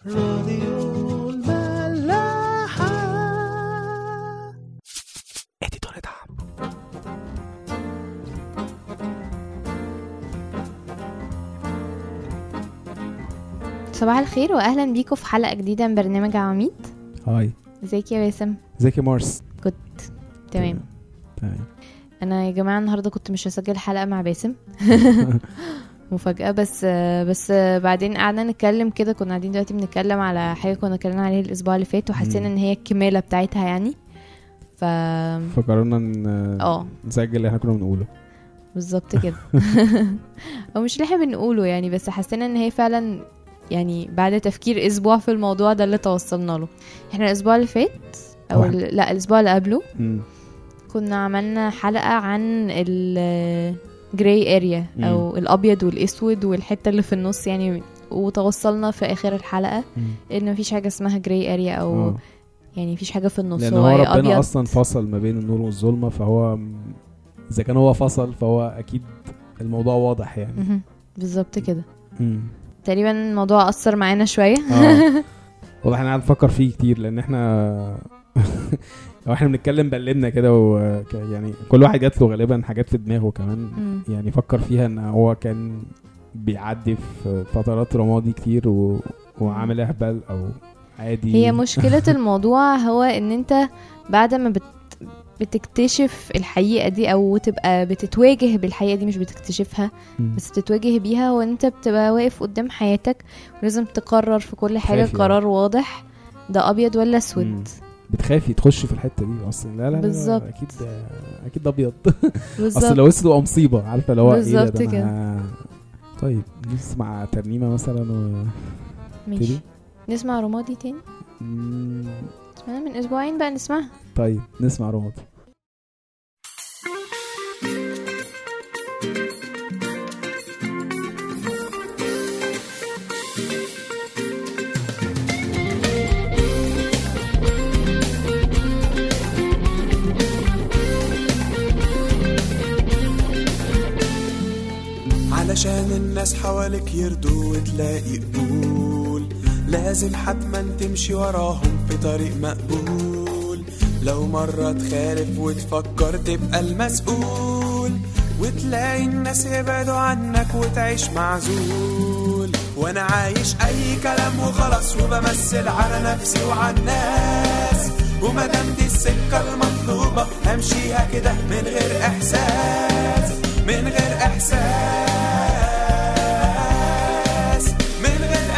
راديو الملاحة اديتور دعم صباح الخير واهلا بيكم في حلقه جديده من برنامج عواميد هاي ازيك يا باسم ازيك يا مارس تمام تمام انا يا جماعه النهارده كنت مش هسجل حلقه مع باسم مفاجاه بس بس بعدين قعدنا نتكلم كده كنا قاعدين دلوقتي بنتكلم على حاجه كنا اتكلمنا عليها الاسبوع اللي فات وحسينا مم. ان هي الكماله بتاعتها يعني ف فقررنا ان اه نسجل اللي احنا كنا بنقوله بالظبط كده او مش اللي احنا بنقوله يعني بس حسينا ان هي فعلا يعني بعد تفكير اسبوع في الموضوع ده اللي توصلنا له احنا الاسبوع اللي فات او واحد. ال- لا الاسبوع اللي قبله مم. كنا عملنا حلقة عن الجراي اريا مم. او الابيض والاسود والحتة اللي في النص يعني وتوصلنا في اخر الحلقة مم. ان مفيش حاجة اسمها جراي اريا او اه يعني مفيش حاجة في النص لان هو هو يا ربنا ابيض اصلا فصل ما بين النور والظلمه فهو م- اذا كان هو فصل فهو اكيد الموضوع واضح يعني مهم. بالظبط كده مم. تقريبا الموضوع اثر معانا شوية اه واضح ان قاعد نفكر فيه كتير لان احنا لو احنا بنتكلم بلمنا كده و يعني كل واحد جات له غالبا حاجات في دماغه كمان مم. يعني فكر فيها ان هو كان بيعدي في فترات رمادي كتير و... وعامل اهبل او عادي هي مشكلة الموضوع هو ان انت بعد ما بت بتكتشف الحقيقة دي او تبقى بتتواجه بالحقيقة دي مش بتكتشفها مم. بس بتتواجه بيها هو ان انت بتبقى واقف قدام حياتك ولازم تقرر في كل حاجة خايف يعني. قرار واضح ده ابيض ولا مم. اسود بتخافي تخش في الحته دي اصلا لا لا, لا بالظبط. لا اكيد اكيد ده ابيض اصل بالظبط لو اسود تبقى مصيبه عارفه اللي هو ايه ده, بالظبط ده كده. أنا... طيب نسمع ترنيمه مثلا و... ماشي تبتدي؟ نسمع رمادي تاني مم، سمعنا من اسبوعين بقى نسمعها طيب نسمع رمض علشان الناس حواليك يرضوا وتلاقي قبول لازم حتما تمشي وراهم في طريق مقبول لو مرة تخالف وتفكر تبقى المسؤول وتلاقي الناس يبعدوا عنك وتعيش معزول وانا عايش اي كلام وخلاص وبمثل على نفسي وعلى الناس ومادام دي السكة المطلوبة همشيها كده من غير احساس من غير احساس من غير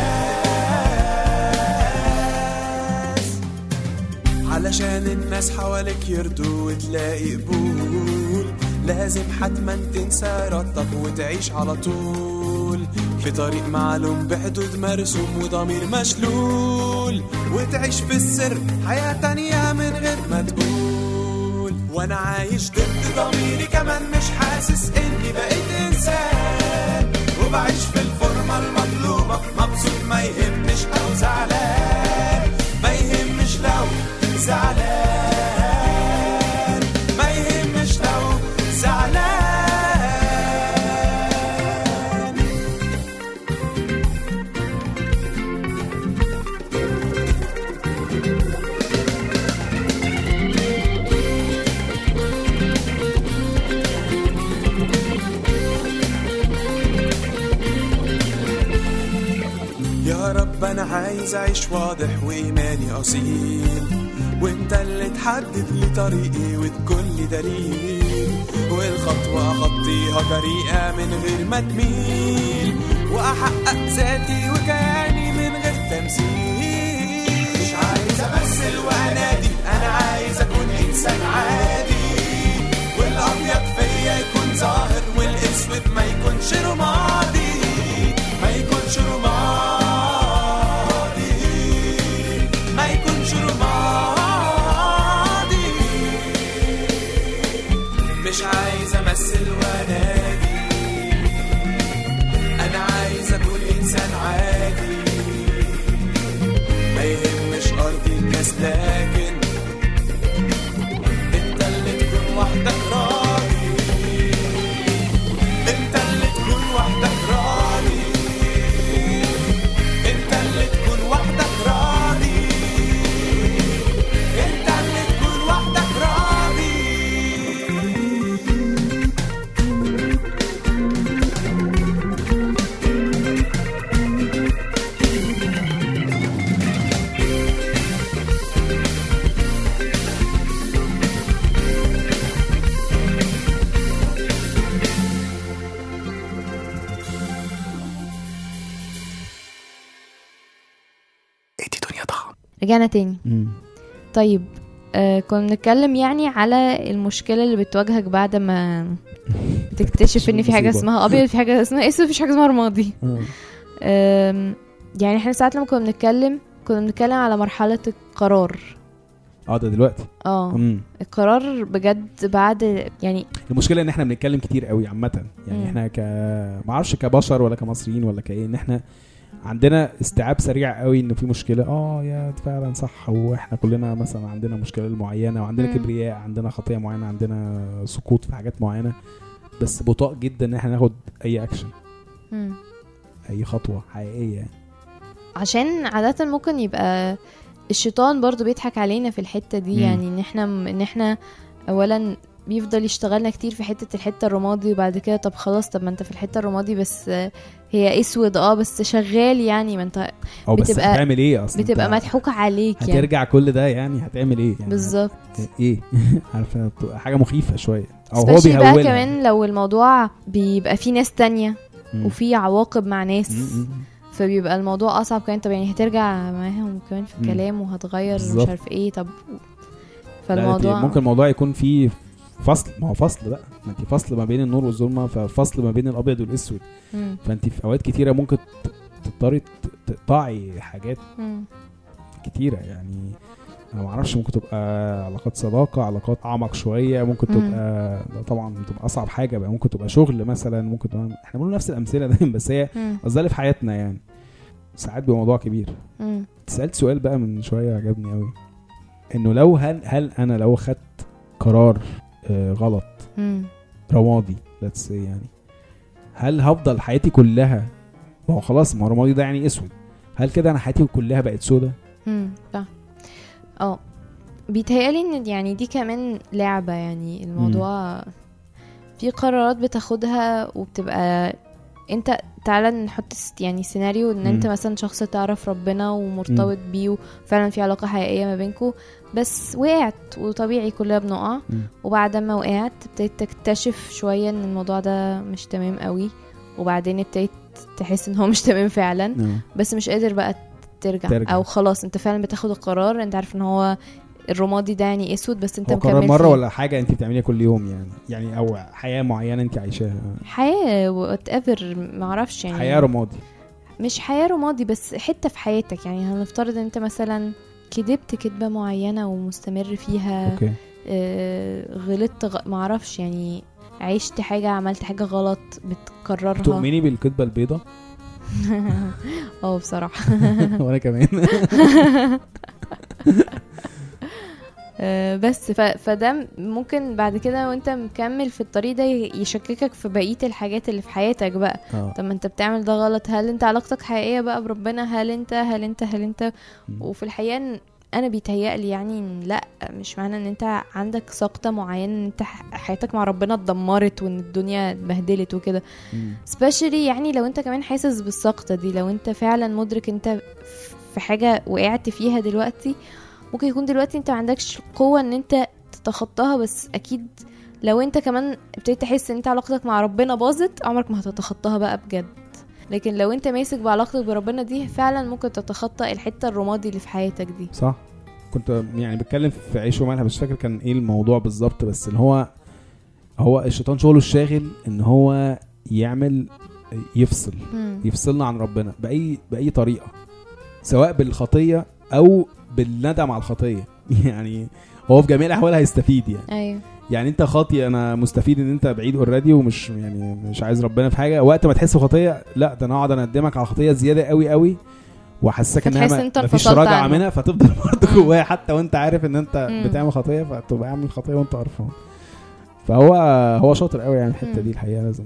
احساس علشان الناس حواليك يرضوا وتلاقي قبول لازم حتما تنسى ارادتك وتعيش على طول في طريق معلوم بحدود مرسوم وضمير مشلول وتعيش في السر حياة تانية من غير ما تقول وانا عايش ضد ضميري كمان مش حاسس اني بقيت انسان وبعيش في الفورمة المطلوبة مبسوط ما يهمش او زعلان ما يهمش لو زعلان ما يهمش لو زعلان يا رب انا عايز اعيش واضح وايماني اصيل وانت اللي تحدد لي طريقي وتكون لي دليل والخطوة اخطيها جريئة من غير ما تميل واحقق ذاتي وكياني من غير تمثيل مش عايز امثل وانادي انا عايز اكون انسان عادي والابيض فيا يكون ظاهر والاسود ما يكونش رمادي ما يكونش رمادي ما يكونش رمادي مش عايز امثل وانادي انا عايز اكون انسان عادي ما يهمش ارضي الناس لكن انت اللي تكون وحدك راضي انت اللي تكون وحدك راضي انت اللي تكون رجعنا تاني مم. طيب آه كنا بنتكلم يعني على المشكله اللي بتواجهك بعد ما تكتشف ان في حاجه المصيبة. اسمها ابيض في حاجه اسمها اسود مفيش حاجه اسمها رمادي آه. آم، يعني احنا ساعات لما كنا بنتكلم كنا بنتكلم على مرحله القرار اه ده دلوقتي اه مم. القرار بجد بعد يعني المشكله ان احنا بنتكلم كتير قوي عامه يعني مم. احنا ك ما اعرفش كبشر ولا كمصريين ولا كايه ان احنا عندنا استيعاب سريع قوي انه في مشكله اه يا فعلا صح واحنا كلنا مثلا عندنا مشكله معينه وعندنا مم. كبرياء عندنا خطيه معينه عندنا سقوط في حاجات معينه بس بطاء جدا ان احنا ناخد اي اكشن مم. اي خطوه حقيقيه يعني. عشان عادة ممكن يبقى الشيطان برضو بيضحك علينا في الحتة دي مم. يعني ان احنا ان احنا اولا بيفضل يشتغلنا كتير في حتة الحتة الرمادي وبعد كده طب خلاص طب ما انت في الحتة الرمادي بس آه، هي اسود اه بس شغال يعني ما انت او بس بتبقى- هتعمل ايه اصلا بتبقى أنت مضحوك عليك يعني هترجع كل ده يعني هتعمل ايه يعني بالظبط هت- ايه عارفه بتبقى حاجه مخيفه شويه او هو Especially بيهولها بقى كمان لو الموضوع بيبقى فيه ناس تانية مم. وفي عواقب مع ناس مم. مم. فبيبقى الموضوع اصعب كمان طب يعني هترجع معاهم كمان في مم. الكلام وهتغير مش بالظبط. عارف ايه طب لا، أنت فالموضوع ممكن الموضوع يكون فيه فصل ما هو فصل بقى ما انت فصل ما بين النور والظلمه ففصل ما بين الابيض والاسود مم. فانت في اوقات كتيره ممكن ت- تضطري ت- تقطعي حاجات مم. كتيره يعني انا ما اعرفش ممكن تبقى علاقات صداقه علاقات اعمق شويه ممكن مم. تبقى لا طبعا بتبقى اصعب حاجه بقى ممكن تبقى شغل مثلا ممكن تبقى احنا بنقول نفس الامثله دايما بس هي مم. قصدها لي في حياتنا يعني ساعات بيبقى موضوع كبير مم. سألت سؤال بقى من شوية عجبني قوي انه لو هل هل انا لو خدت قرار آه غلط مم. رمادي ليتس يعني هل هفضل حياتي كلها ما هو خلاص ما هو رمادي ده يعني اسود هل كده انا حياتي كلها بقت سودة مم. صح اه بيتهيألي ان يعني دي كمان لعبة يعني الموضوع في قرارات بتاخدها وبتبقى انت تعالى نحط س- يعني سيناريو ان انت مم. مثلا شخص تعرف ربنا ومرتبط بيه وفعلا في علاقة حقيقية ما بينكو بس وقعت وطبيعي كلنا بنقع مم. وبعد ما وقعت ابتديت تكتشف شوية ان الموضوع ده مش تمام قوي وبعدين ابتديت تحس ان هو مش تمام فعلا آه. بس مش قادر بقى ترجع, ترجع. او خلاص انت فعلا بتاخد القرار انت عارف ان هو الرمادي ده يعني اسود بس انت هو مكمل قرار مرة فيه. ولا حاجة انت بتعمليها كل يوم يعني يعني او حياة معينة انت عايشاها حياه وات ايفر ما اعرفش يعني حياة رمادي مش حياه رمادي بس حته في حياتك يعني هنفترض ان انت مثلا كدبت كدبه معينه ومستمر فيها اوكي آه غلطت غ... ما اعرفش يعني عشت حاجه عملت حاجه غلط بتكررها تؤمني بالكذبة البيضاء اه بصراحه وانا كمان آه، بس ف... فده ممكن بعد كده وانت مكمل في الطريق ده ي- يشككك في بقية الحاجات اللي في حياتك بقى اه طب ما انت بتعمل ده غلط هل انت علاقتك حقيقية بقى بربنا هل انت هل انت هل انت مم. وفي الحقيقة إن انا بيتهيألي يعني إن لا مش معنى ان انت عندك سقطة معينة ان انت ح- حياتك مع ربنا اتدمرت وان الدنيا اتبهدلت وكده مم. سبيشالي يعني لو انت كمان حاسس بالسقطة دي لو انت فعلا مدرك انت في حاجة وقعت فيها دلوقتي ممكن يكون دلوقتي انت ما عندكش قوة ان انت تتخطاها بس اكيد لو انت كمان ابتديت تحس ان انت علاقتك مع ربنا باظت عمرك ما هتتخطاها بقى بجد لكن لو انت ماسك بعلاقتك بربنا دي فعلا ممكن تتخطى الحتة الرمادي اللي في حياتك دي صح كنت يعني بتكلم في عيش وملح مش فاكر كان ايه الموضوع بالظبط بس اللي هو هو الشيطان شغله الشاغل ان هو يعمل يفصل مم. يفصلنا عن ربنا باي باي طريقه سواء بالخطيه او بالندم على الخطيه يعني هو في جميع الاحوال هيستفيد يعني ايوه يعني انت خاطي انا مستفيد ان انت بعيد اوريدي ومش يعني مش عايز ربنا في حاجه وقت ما تحس بخطيه لا ده انا اقعد اندمك على خطيه زياده قوي قوي واحسسك انها فتحس ما- انت مفيش انفصلت رجعه عنه. منها فتفضل برضه مم. جواها حتى وانت عارف ان انت مم. بتعمل خطيه فتبقى عامل خطيه وانت قرفان فهو هو شاطر قوي يعني الحته مم. دي الحقيقه لازم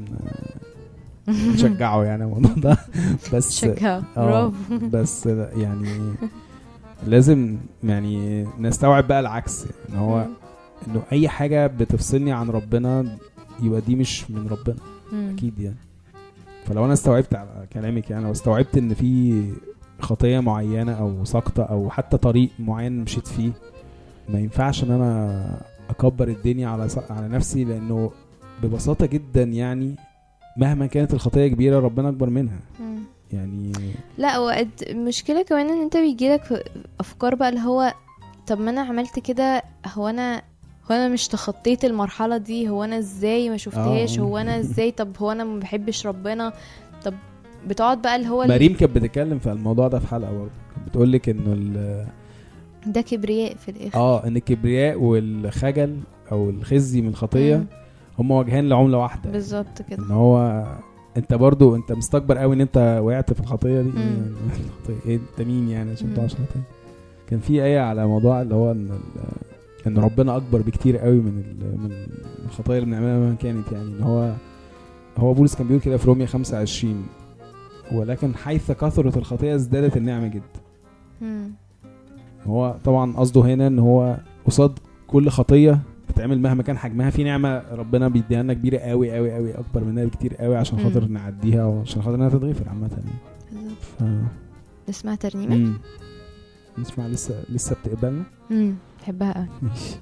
نشجعه يعني الموضوع ده بس شكرا اه برافو بس يعني لازم يعني نستوعب بقى العكس ان هو مم. انه اي حاجه بتفصلني عن ربنا يبقى دي مش من ربنا مم. اكيد يعني فلو انا استوعبت على كلامك يعني لو استوعبت ان في خطيه معينه او سقطه او حتى طريق معين مشيت فيه ما ينفعش ان انا اكبر الدنيا على س- على نفسي لانه ببساطه جدا يعني مهما كانت الخطيه كبيره ربنا اكبر منها مم. يعني لا وقد المشكلة كمان ان انت بيجيلك في- افكار بقى اللي هو طب ما انا عملت كده هو انا هو انا مش تخطيت المرحله دي هو انا ازاي ما شفتهاش آه. هو انا ازاي طب هو انا ما بحبش ربنا طب بتقعد بقى اللي هو ال- مريم كانت بتتكلم في الموضوع ده في حلقه برضه كانت بتقول لك انه ال- ده كبرياء في الاخر اه ان الكبرياء والخجل او الخزي من الخطيه مم. هم وجهان لعمله واحده بالظبط كده ان هو انت برضو انت مستكبر قوي ان انت وقعت في الخطيه دي مم. يعني الخطية. ايه انت مين يعني عشان مم. تقع في الخطيه كان في ايه على موضوع اللي هو ان ال- ان ربنا اكبر بكتير قوي من ال- من الخطايا اللي بنعملها مهما كانت يعني ان هو هو بولس كان بيقول كده في رومية 25 ولكن حيث كثرت الخطيه ازدادت النعمه جدا مم. هو طبعا قصده هنا ان هو قصاد كل خطيه بتعمل مهما كان حجمها في نعمه ربنا بيديها لنا كبيره قوي قوي قوي اكبر منها بكتير قوي عشان مم. خاطر نعديها وعشان خاطر انها تتغفر عامه يعني بالظبط ف... نسمع ترنيمه مم. نسمع لسه لسه بتقبلنا امم بحبها قوي ماشي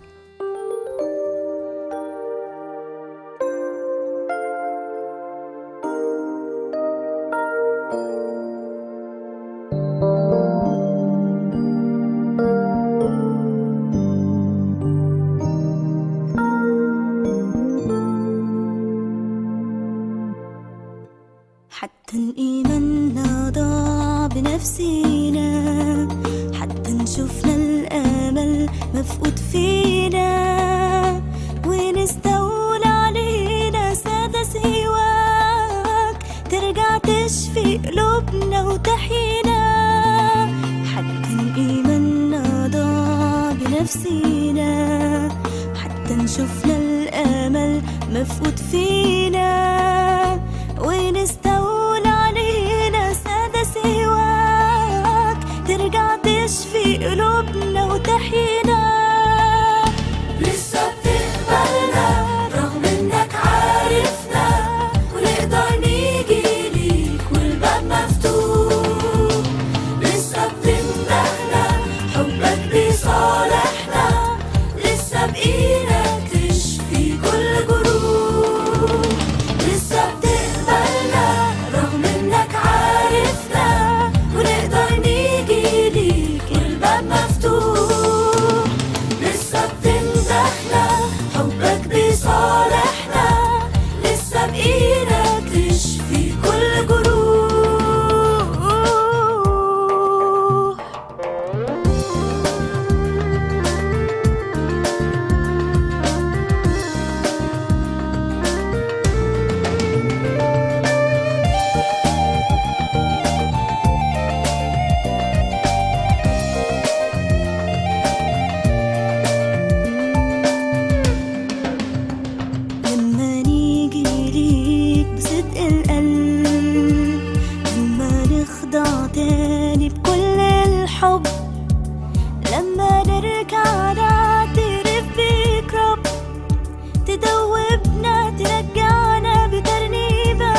حتى إيماننا ضاع بنفسينا حتى نشوفنا الأمل مفقود فينا ونستولى علينا سادة سواك ترجع تشفي قلوبنا وتحيينا حتى إيماننا ضاع بنفسينا حتى نشوفنا الأمل مفقود فينا ونستولى علينا سادة سواك ترجع تشفي قلوبنا وتحيينا لسه بتقبلنا رغم انك عارفنا ونقدر نيجي ليك والباب مفتوح لسه بتمدحنا حبك بيصالحنا لسه بإيدك تشفي كل جروح لسه بتقبلنا رغم انك عارفنا ونقدر نيجي ليك الباب مفتوح لسه بتمدحنا حبك بيصالحنا لسه بإيدك تشفي كل جروح لما نيجي ليك بصدق القلب لما نخضع تاني بكل الحب لما نرجع نعترف بيك رب تدوبنا ترجعنا بترنيبة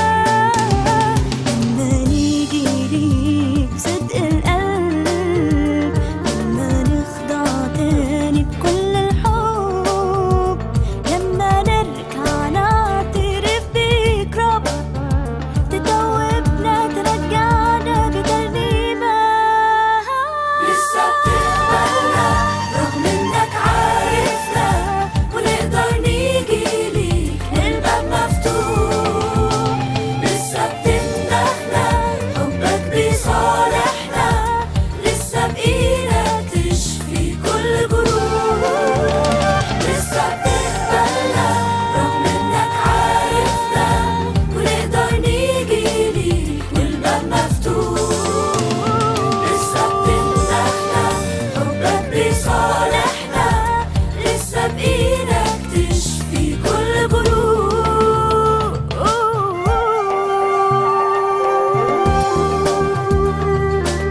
لما نيجي ليك بصدق القلب لما نخضع تاني بكل الحب لما نرجع نعترف بيك رب تدوبنا ترجعنا بترنيمة لسه بتقبلنا رغم انك عارفنا ونقدر نيجي ليك الباب مفتوح لسه بتمدحنا حبك بيصالحنا لسه بإيدك تشفي كل جروح لسه بتقبلنا رغم انك عارفنا ونقدر نيجي ليك والباب مفتوح لسه بتمدحنا حبك بيصالحنا لسه بإيدك تشفي كل جروح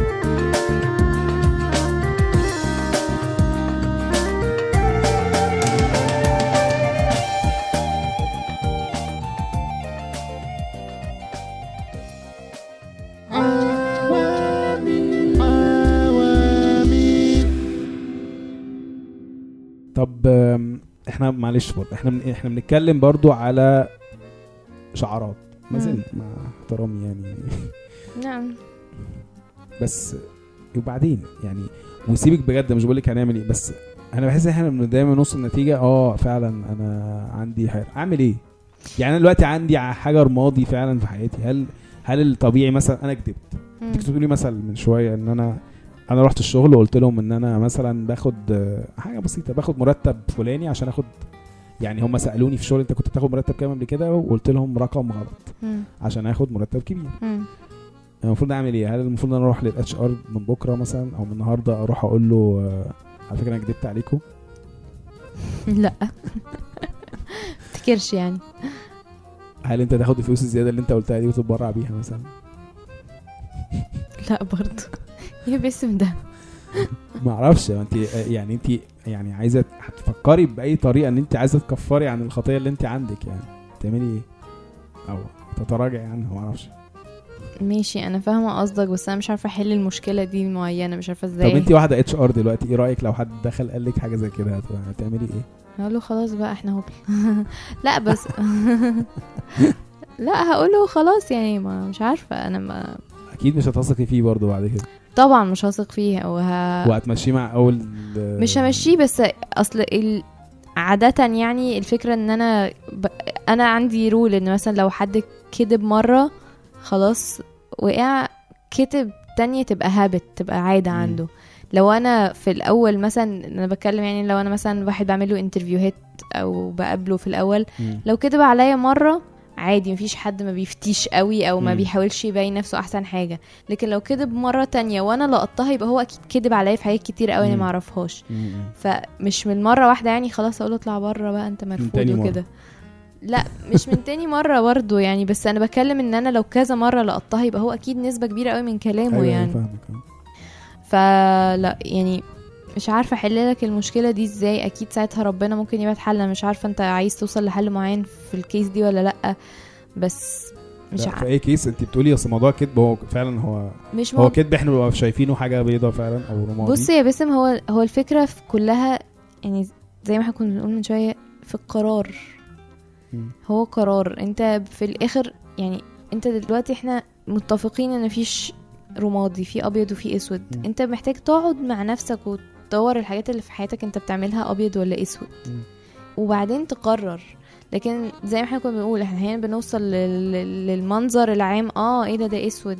طب آم، احنا معلش برضه احنا من احنا بنتكلم برضو على شعارات ما مم. زلنا مع احترامي يعني نعم بس وبعدين يعني وسيبك بجد مش بقول لك هنعمل ايه بس انا بحس ان احنا من دايما نوصل النتيجه اه فعلا انا عندي حاجة. اعمل ايه يعني انا دلوقتي عندي حاجه رمادي فعلا في حياتي هل هل الطبيعي مثلا انا كدبت مم. انت كنت بتقولي مثلا من شويه ان انا انا رحت الشغل وقلت لهم ان انا مثلا باخد آه، حاجه بسيطه باخد مرتب فلاني عشان اخد يعني هم سالوني في الشغل انت كنت بتاخد مرتب كام قبل كده وقلت لهم رقم غلط مم. عشان اخد مرتب كبير مم. المفروض اعمل ايه هل المفروض ان انا اروح للاتش ار من بكره مثلا او من النهارده اروح اقول له آه، على فكره انا كدبت عليكم لا افتكرش يعني هل انت تاخد الفلوس الزياده اللي انت قلتها دي وتتبرع بيها مثلا لا برضه ايه باسم ده ما اعرفش انت يعني انت يعني عايزه هتفكري باي طريقه ان انت عايزه تكفري عن الخطيه اللي انت عندك يعني تعملي ايه او تتراجعي عنها ما اعرفش ماشي انا فاهمه قصدك بس انا مش عارفه احل المشكله دي معينه مش عارفه طب ازاي انت واحده اتش ار دلوقتي ايه رايك لو حد دخل قال لك حاجه زي كده هت- هتعملي ايه هقول له خلاص بقى احنا هبل لا بس لا هقول له خلاص يعني ما مش عارفه انا ما اكيد مش هتثقي فيه برضه بعد كده طبعا مش هثق فيه وه... وهتمشيه مع اول مش همشيه بس اصل ال... عادة يعني الفكرة ان انا ب... انا عندي رول ان مثلا لو حد كذب مرة خلاص وقع كتب تانية تبقى هابت تبقى عادة مم. عنده لو انا في الاول مثلا انا بتكلم يعني لو انا مثلا واحد بعمل له انترفيوهات او بقابله في الاول مم. لو كذب عليا مره عادي مفيش حد ما بيفتيش قوي او ما مم. بيحاولش يبين نفسه احسن حاجه لكن لو كذب مره تانية وانا لقطتها يبقى هو اكيد كذب عليا في حاجات كتير قوي انا مم. ما اعرفهاش مم. فمش من مره واحده يعني خلاص اقول له اطلع بره بقى انت مرفوض تاني مرة. وكده لا مش من تاني مرة برضه يعني بس انا بتكلم ان انا لو كذا مرة لقطتها يبقى هو اكيد نسبة كبيرة قوي من كلامه أيوة، يعني فاهمك آه. فلا يعني مش عارفه احل لك المشكله دي ازاي اكيد ساعتها ربنا ممكن يبعت حل انا مش عارفه انت عايز توصل لحل معين في الكيس دي ولا لا بس مش لا، في عارفه اي كيس انت بتقولي اصل موضوع كذب هو فعلا هو مش هو مو... كذب احنا بنبقى شايفينه حاجه بيضه فعلا او رمادي بص يا باسم هو هو الفكره في كلها يعني زي ما احنا كنا بنقول من شويه في القرار مم. هو قرار انت في الاخر يعني انت دلوقتي احنا متفقين ان مفيش رمادي في ابيض وفي اسود مم. انت محتاج تقعد مع نفسك وتدور الحاجات اللي في حياتك انت بتعملها ابيض ولا اسود مم. وبعدين تقرر لكن زي ما احنا كنا بنقول احنا احيانا بنوصل لل- لل- للمنظر العام اه ايه ده ده اسود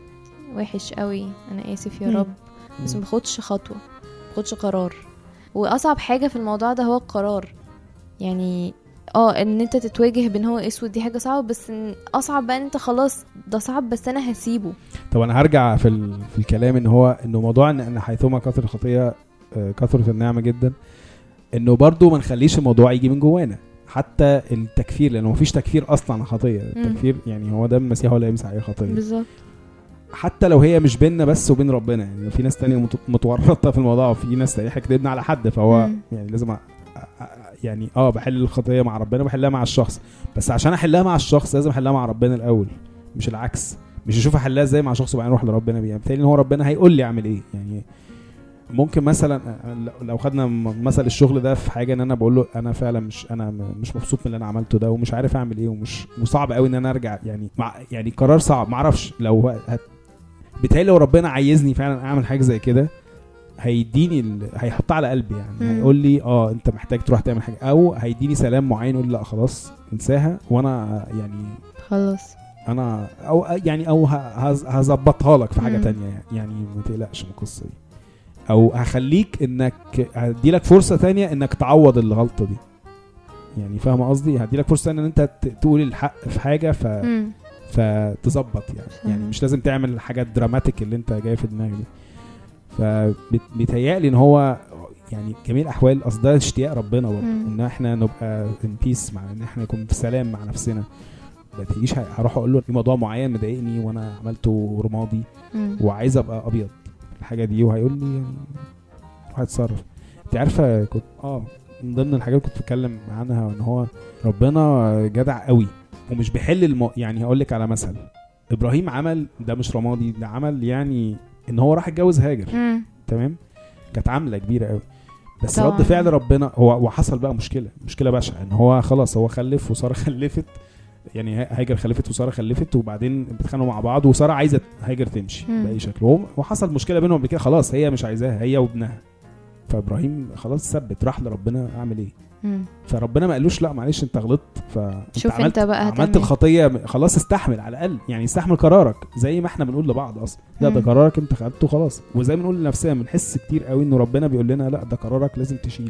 وحش قوي انا اسف يا مم. رب بس ما باخدش خطوه ما باخدش قرار واصعب حاجه في الموضوع ده هو القرار يعني اه ان انت تتواجه بين هو اسود دي حاجه صعبه بس إن اصعب بقى ان انت خلاص ده صعب بس انا هسيبه طب انا هرجع في ال... في الكلام ان هو انه موضوع ان ان حيثما كثر الخطيه آه، كثرت النعمه جدا انه برضو ما نخليش الموضوع يجي من جوانا حتى التكفير لانه مفيش تكفير اصلا عن خطيه التكفير يعني هو ده المسيح هو لا يمسح اي خطيه بالظبط حتى لو هي مش بيننا بس وبين ربنا يعني في ناس تانية مت- متورطه في الموضوع وفي ناس تانية كدبنا على حد فهو مم. يعني لازم أ... أ- أ- يعني اه بحل الخطيه مع ربنا بحلها مع الشخص بس عشان احلها مع الشخص لازم احلها مع ربنا الاول مش العكس مش اشوف احلها ازاي مع شخص وبعدين اروح لربنا بيها بالتالي ان هو ربنا هيقول لي اعمل ايه يعني ممكن مثلا لو- لو خدنا م- مثل الشغل ده في حاجه ان انا بقول له انا فعلا مش انا م- مش مبسوط من اللي انا عملته ده ومش عارف اعمل ايه ومش وصعب قوي ان انا ارجع يعني مع يعني قرار صعب ما اعرفش لو هو- هت بيتهيألي لو ربنا عايزني فعلا اعمل حاجه زي كده هيديني ال... هيحطها على قلبي يعني مم. هيقول لي اه انت محتاج تروح تعمل حاجه او هيديني سلام معين يقول لي لا خلاص انساها وانا يعني خلاص انا او يعني او ه- هز- هظبطها لك في حاجه مم. تانية يعني يعني ما تقلقش من القصه دي او هخليك انك هدي لك فرصه تانية انك تعوض الغلطه دي يعني فاهم قصدي هدي لك فرصه تانية ان انت ت- تقول الحق في حاجه ف... مم. فتظبط يعني فاهمة. يعني مش لازم تعمل حاجات دراماتيك اللي انت جاي في دماغك دي فبيتهيألي ان هو يعني جميع الاحوال اصل ده اشتياق ربنا برضه مم. ان احنا نبقى ان بيس مع ان احنا نكون في سلام مع نفسنا ما تجيش ه- هروح اقول له في موضوع معين مضايقني وانا عملته رمادي مم. وعايز ابقى ابيض في الحاجه دي وهيقول لي يعني روح اتصرف انت عارفه كنت اه من ضمن الحاجات اللي كنت بتكلم عنها ان هو ربنا جدع قوي ومش بيحل الم... يعني هقول لك على مثل ابراهيم عمل ده مش رمادي ده عمل يعني ان هو راح اتجوز هاجر مم. تمام كانت عامله كبيره قوي بس طبعاً. رد فعل ربنا هو وحصل بقى مشكله مشكله بشعه ان هو خلاص هو خلف وساره خلفت يعني ها- هاجر خلفت وساره خلفت وبعدين بيتخانقوا مع بعض وساره عايزه هاجر تمشي مم. باي شكل وهم- وحصل مشكله بينهم قبل كده خلاص هي مش عايزاها هي وابنها فابراهيم خلاص ثبت راح لربنا اعمل ايه مم. فربنا ما قالوش لا معلش انت غلطت ف شوف عملت انت بقى عملت هتعمل الخطيه خلاص استحمل على الاقل يعني استحمل قرارك زي ما احنا بنقول لبعض اصلا لا ده مم. قرارك انت خدته خلاص وزي ما بنقول لنفسنا بنحس كتير قوي انه ربنا بيقول لنا لا ده قرارك لازم تشيله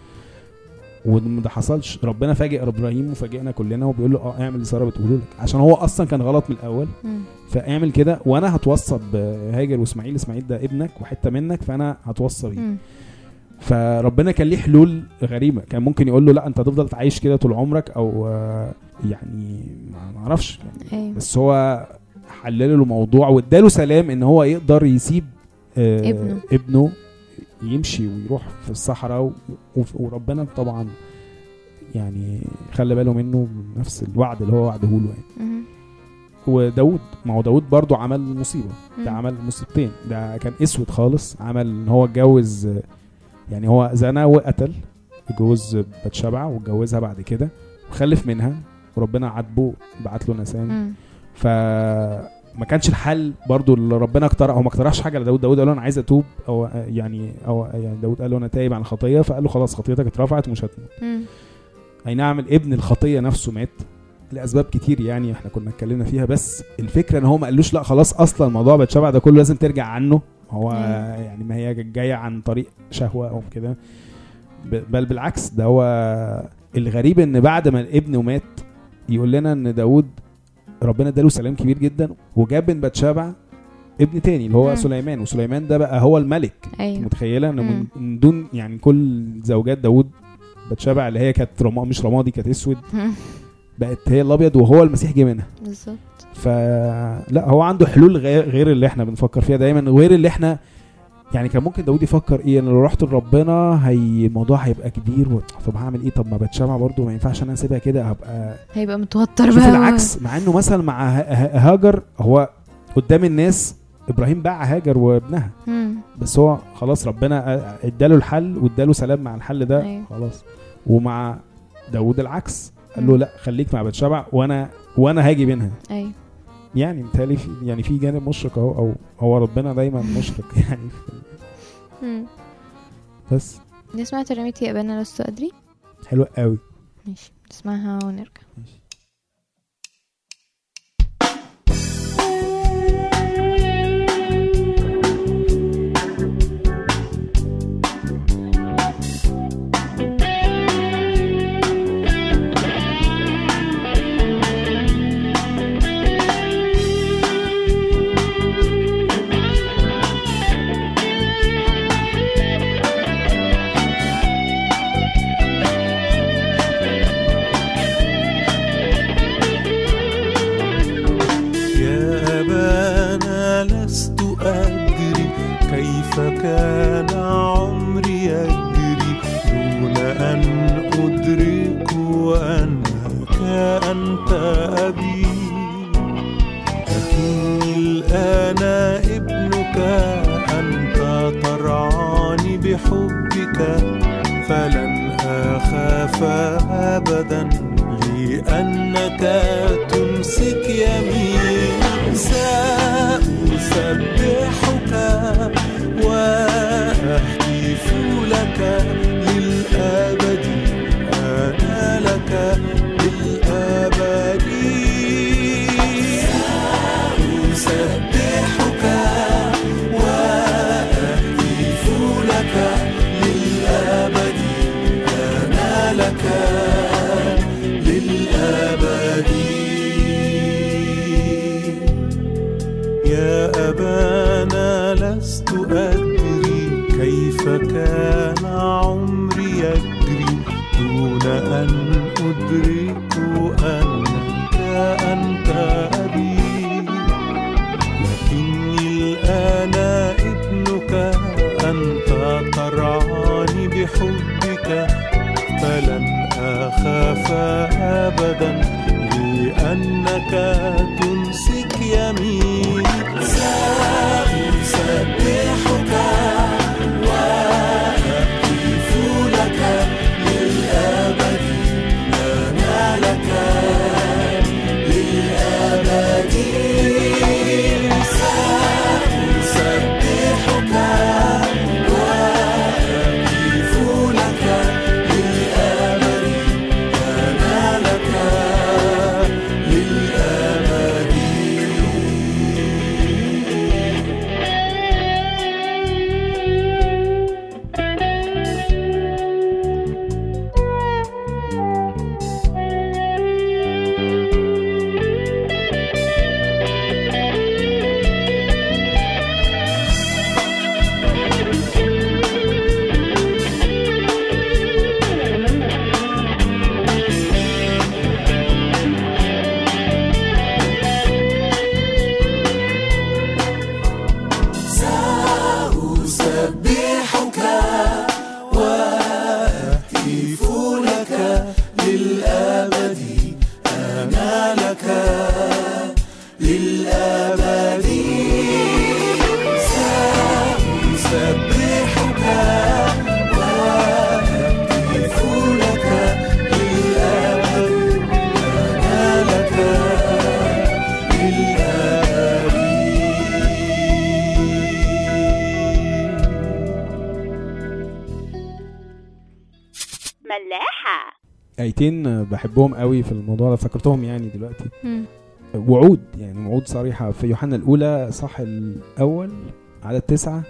وده حصلش ربنا فاجئ ابراهيم وفاجئنا كلنا وبيقول له اه اعمل اللي ساره بتقوله لك عشان هو اصلا كان غلط من الاول مم. فاعمل كده وانا هتوصى بهاجر واسماعيل اسماعيل ده ابنك وحته منك فانا هتوصى بيه مم. فربنا كان ليه حلول غريبه كان ممكن يقول له لا انت هتفضل تعيش كده طول عمرك او آه، يعني ما ما اعرفش ايوه بس هو حلل له موضوع واداله سلام ان هو يقدر يسيب آه ابنه. ابنه يمشي ويروح في الصحراء و- وف- وربنا طبعا يعني خلى باله منه نفس الوعد اللي هو وعده له يعني مم. وداود ما هو داود برضو عمل مصيبه ده مم. عمل مصيبتين ده كان اسود خالص عمل ان هو اتجوز يعني هو زنى وقتل اتجوز بتشبع واتجوزها بعد كده وخلف منها وربنا عاتبه بعت له نسان مم. فما كانش الحل برضو اللي ربنا اقترح هو ما اقترحش حاجه لداود داود قال له انا عايز اتوب او يعني او يعني داود قال له انا تايب عن الخطيه فقال له خلاص خطيتك اترفعت ومش هتموت مم. اي نعم الابن الخطيه نفسه مات لاسباب كتير يعني احنا كنا اتكلمنا فيها بس الفكره ان هو ما قالوش لا خلاص اصلا الموضوع بتشبع ده كله لازم ترجع عنه هو أيوة. يعني ما هي جايه عن طريق شهوه او كده ب- بل بالعكس ده هو الغريب ان بعد ما الابن مات يقول لنا ان داود ربنا اداله سلام كبير جدا وجاب من بتشبع ابن تاني اللي هو مم. سليمان وسليمان ده بقى هو الملك ايوه متخيله ان من- مم. من دون يعني كل زوجات داود بتشبع اللي هي كانت رما مش رمادي كانت اسود مم. بقت هي الابيض وهو المسيح جه منها بالظبط فلا هو عنده حلول غير, غير اللي احنا بنفكر فيها دايما وغير اللي احنا يعني كان ممكن داود يفكر ايه انا لو رحت لربنا هي الموضوع هيبقى كبير و... طب هعمل ايه طب ما بتشبع برضه ما ينفعش انا اسيبها كده هبقى هيبقى متوتر شوف بقى العكس مع انه مثلا مع ه- ه- هاجر هو قدام الناس ابراهيم باع هاجر وابنها مم. بس هو خلاص ربنا اداله الحل واداله سلام مع الحل ده أيوة. خلاص ومع داود العكس قال له مم. لا خليك مع بتشبع وانا وانا هاجي منها ايوه يعني متهيألي في يعني في جانب مشرق اهو او هو ربنا دايما مشرق يعني مم. بس نسمع ترنيمة يا أبانا لست أدري حلو قوي ماشي نسمعها ونرجع يا أبانا لست أدري كيف كان عمري يجري دون أن أدرك أنك أنت أبي لكني الآن ابنك أنت ترعاني بحبك فلن أخاف أبدا لأنك تمسك يميني سأسبحك وأهتف لك للأبد أنا لك للأبد سأسبحك وأهتف لك للأبد أنا لك للأبد يا أبانا لست أدري كيف كان عمري يجري دون أن أدرك أنك أنت أبي لكني الآن ابنك أنت ترعاني بحبك فلن أخاف أبدا لأنك تمسك يميني سأسبحك وأهتف لك للأبد أنا لك فلاحة ايتين بحبهم قوي في الموضوع ده فكرتهم يعني دلوقتي مم. وعود يعني وعود صريحة في يوحنا الأولى صح الأول عدد تسعة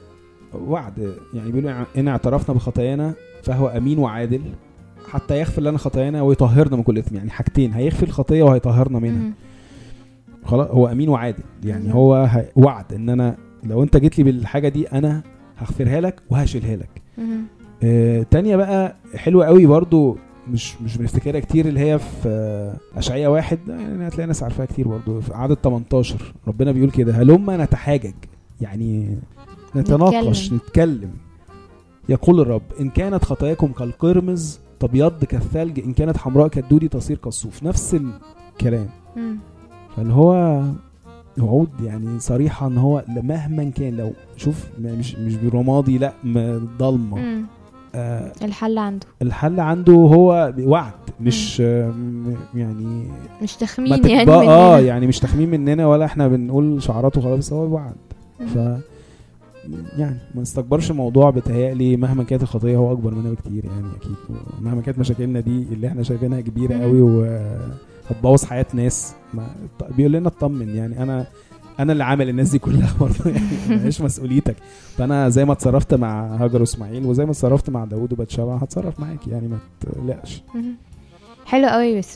وعد يعني بيقولوا إن اعترفنا بخطايانا فهو أمين وعادل حتى يغفر لنا خطايانا ويطهرنا من كل إثم يعني حاجتين هيغفر الخطية وهيطهرنا منها مم. خلاص هو أمين وعادل يعني مم. هو ه- وعد إن أنا لو أنت جيت لي بالحاجة دي أنا هغفرها لك وهشيلها لك مم. آه، تانية بقى حلوة قوي برضو مش مش بنفتكرها كتير اللي هي في آه، أشعية واحد يعني هتلاقي ناس عارفاها كتير برضو في عدد 18 ربنا بيقول كده هلما نتحاجج يعني نتناقش نتكلم. نتكلم يقول الرب إن كانت خطاياكم كالقرمز تبيض كالثلج إن كانت حمراء كالدودي تصير كالصوف نفس الكلام مم. فاللي هو وعود يعني صريحة ان هو مهما كان لو شوف م- مش مش برمادي لا م- ضلمة مم. آه الحل عنده الحل عنده هو وعد مش آه م- يعني مش ما تخمين يعني تكبر اه مننا. يعني مش تخمين مننا ولا احنا بنقول شعارات وخلاص بس هو وعد مم. ف يعني ما نستكبرش الموضوع بتهيألي مهما كانت الخطيه هو اكبر مننا بكتير يعني اكيد مهما كانت مشاكلنا دي اللي احنا شايفينها كبيره مم. قوي وهتبوظ حياه ناس ما بيقول لنا اطمن يعني انا انا اللي عامل الناس دي كلها برضه يعني مش مسؤوليتك فانا زي ما اتصرفت مع هاجر واسماعيل وزي ما اتصرفت مع داوود وبتشابه هتصرف معاك يعني ما تقلقش مم. حلو قوي بس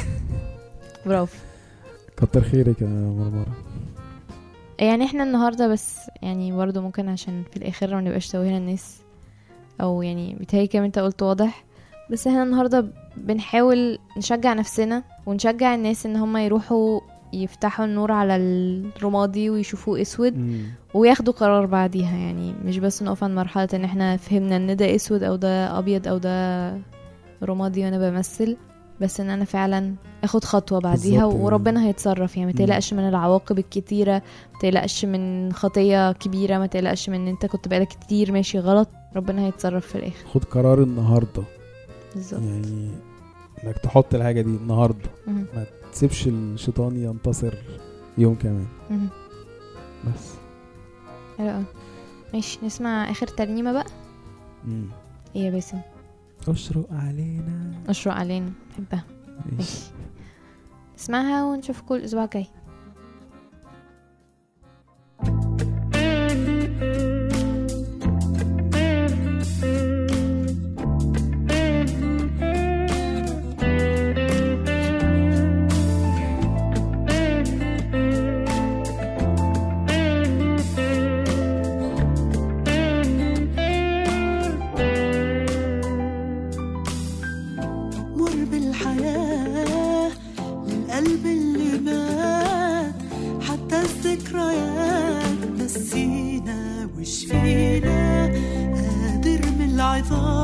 برافو كتر خيرك يا مرمره يعني احنا النهارده بس يعني برضو ممكن عشان في الاخر ما نبقاش توهنا الناس او يعني بيتهيألي كمان انت قلت واضح بس احنا النهارده بنحاول نشجع نفسنا ونشجع الناس ان هم يروحوا يفتحوا النور على الرمادي ويشوفوه اسود مم. وياخدوا قرار بعديها يعني مش بس نقف عند مرحلة ان احنا فهمنا ان ده اسود او ده ابيض او ده رمادي وانا بمثل بس ان انا فعلا اخد خطوة بعديها بالظبط يعني. وربنا هيتصرف يعني ما مم. تقلقش من العواقب الكتيرة ما تقلقش من خطية كبيرة ما تقلقش من ان انت كنت بقالك كتير ماشي غلط ربنا هيتصرف في الاخر خد قرار النهارده بالظبط يعني انك تحط الحاجه دي النهارده مهم. ما تسيبش الشيطان ينتصر يوم كمان مهم. بس حلو أوي. ماشي نسمع اخر ترنيمة بقى مم. ايه يا باسم اشرق علينا اشرق علينا بحبها ماشي نسمعها ونشوفكم الاسبوع الجاي مر بالحياة للقلب اللي مات حتى الذكريات نسينا وشفينا قادر من العظام